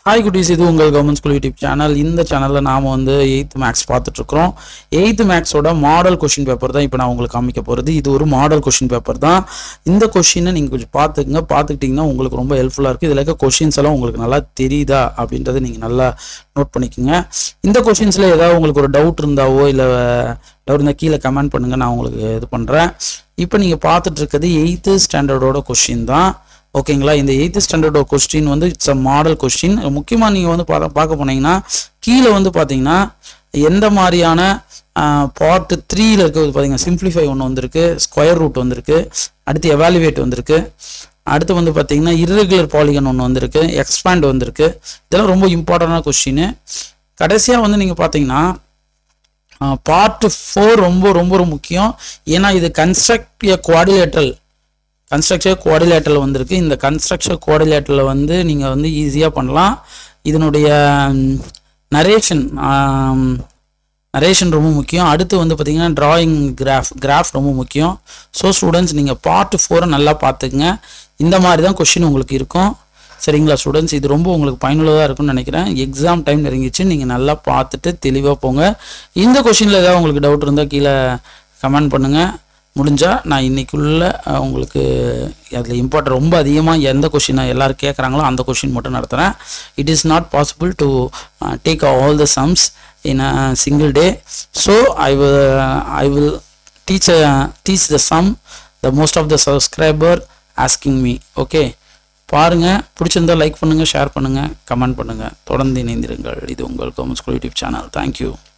hi குட்டீஸ் இது உங்கள் கவர்மெண்ட் ஸ்கூல் யூடியூப் சேனல் இந்த சேனலில் நாம் வந்து எயித்து மேக்ஸ் பார்த்துட்ருக்குறோம் எயித்து மேக்ஸோட மாடல் கொஷின் பேப்பர் தான் இப்போ நான் உங்களுக்கு காமிக்க போகிறது இது ஒரு மாடல் கொஷின் பேப்பர் தான் இந்த கொஷினை நீங்கள் கொஞ்சம் பார்த்துக்குங்க பார்த்துக்கிட்டிங்கன்னா உங்களுக்கு ரொம்ப ஹெல்ப்ஃபுல்லாக இருக்குது இதில் இருக்க கொஷின்ஸ் எல்லாம் உங்களுக்கு நல்லா தெரியுதா அப்படின்றத நீங்கள் நல்லா நோட் பண்ணிக்கோங்க இந்த கொஷின்ஸில் ஏதாவது உங்களுக்கு ஒரு டவுட் இருந்தாவோ இல்லை டவுட் இருந்தால் கீழே கமெண்ட் பண்ணுங்கள் நான் உங்களுக்கு இது பண்ணுறேன் இப்போ நீங்கள் பார்த்துட்டு இருக்கிறது எயித்து ஸ்டாண்டர்டோட கொஷின் தான் ஓகேங்களா இந்த எயித்து ஸ்டாண்டர்டோட கொஸ்டின் வந்து இட்ஸ் அ மாடல் கொஸ்டின் முக்கியமாக நீங்கள் வந்து பார்க்க பார்க்க போனீங்கன்னா கீழே வந்து பார்த்தீங்கன்னா எந்த மாதிரியான பார்ட் த்ரீல இருக்கிறது பார்த்தீங்கன்னா சிம்பிளிஃபை ஒன்று வந்திருக்கு ஸ்கொயர் ரூட் வந்திருக்கு அடுத்து எவாலுவேட் வந்திருக்கு அடுத்து வந்து பார்த்தீங்கன்னா irregular பாலிகன் ஒன்று வந்திருக்கு எக்ஸ்பேண்ட் வந்திருக்கு இதெல்லாம் ரொம்ப இம்பார்ட்டண்டான கொஸ்டின் கடைசியாக வந்து நீங்கள் பார்த்தீங்கன்னா பார்ட் ஃபோர் ரொம்ப ரொம்ப ரொம்ப முக்கியம் ஏன்னா இது கன்ஸ்ட்ரக்ட் எ குவாடிலேட்டரல் கன்ஸ்ட்ரக்சர் கோஆர்டினேட்டரில் வந்திருக்கு இந்த கன்ஸ்ட்ரக்சர் கோஆர்டினேட்டரில் வந்து நீங்கள் வந்து ஈஸியாக பண்ணலாம் இதனுடைய நரேஷன் நரேஷன் ரொம்ப முக்கியம் அடுத்து வந்து பார்த்தீங்கன்னா டிராயிங் கிராஃப் கிராஃப் ரொம்ப முக்கியம் ஸோ ஸ்டூடெண்ட்ஸ் நீங்கள் பார்ட் ஃபோரை நல்லா பார்த்துக்குங்க இந்த மாதிரி தான் கொஷின் உங்களுக்கு இருக்கும் சரிங்களா ஸ்டூடெண்ட்ஸ் இது ரொம்ப உங்களுக்கு பயனுள்ளதாக இருக்கும்னு நினைக்கிறேன் எக்ஸாம் டைம் நெருங்கிச்சு நீங்கள் நல்லா பார்த்துட்டு தெளிவாக போங்க இந்த கொஷினில் ஏதாவது உங்களுக்கு டவுட் இருந்தால் கீழே கமெண்ட் பண்ணுங்கள் முடிஞ்சால் நான் இன்னைக்குள்ள அஹ், உங்களுக்கு அதில் இம்பார்ட்டன் ரொம்ப அதிகமாக எந்த கொஷினை எல்லாரும் கேட்குறாங்களோ அந்த கொஷின் மட்டும் நடத்துகிறேன் it is not possible to take all the sums in a single day so I will I will teach teach the sum the most of the subscriber asking me okay பாருங்கள் பிடிச்சிருந்தா like பண்ணுங்கள் share பண்ணுங்கள் comment பண்ணுங்கள் தொடர்ந்து இணைந்திருங்கள் இது உங்கள் government school YouTube channel thank you